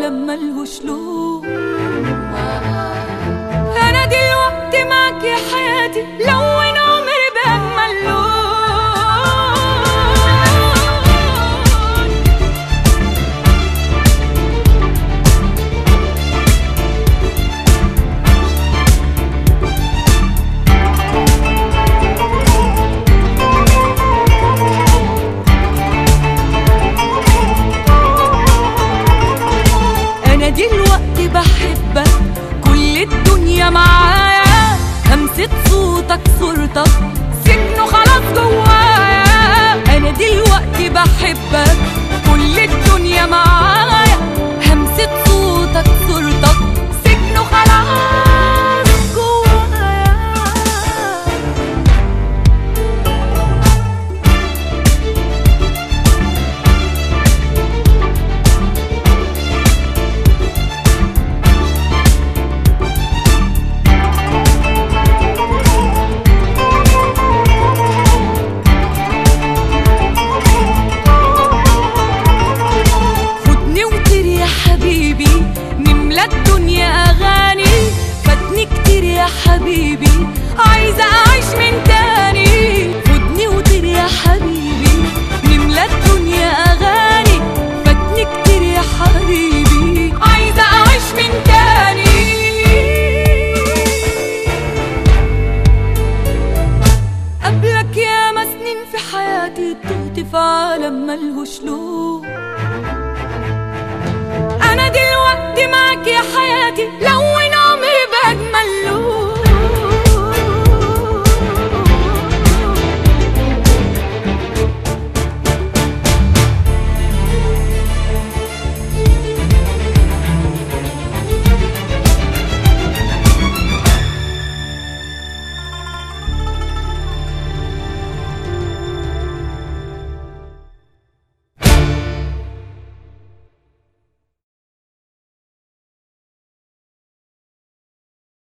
عالم ملهوش لون انا دلوقتي معاك يا حياتي لون عمري باجمل لون انا دلوقتي بحبك كل الدنيا معايا همسة صوتك صورتك سكنه خلاص جوايا انا دلوقتي بحبك كل الدنيا معايا همسة صوتك صورتك سكنه خلاص جوايا خدني وطير يا حبيبي نملى الدنيا اغاني فاتني كتير يا حبيبي عايزه اعيش من تاني خدني وطير يا حبيبي نملى الدنيا اغاني فاتني كتير يا حبيبي عايزه اعيش من تاني قبلك يا سنين في حياتي تهت في عالم ملهوش لون انا دلوقتي معاك يا حياتي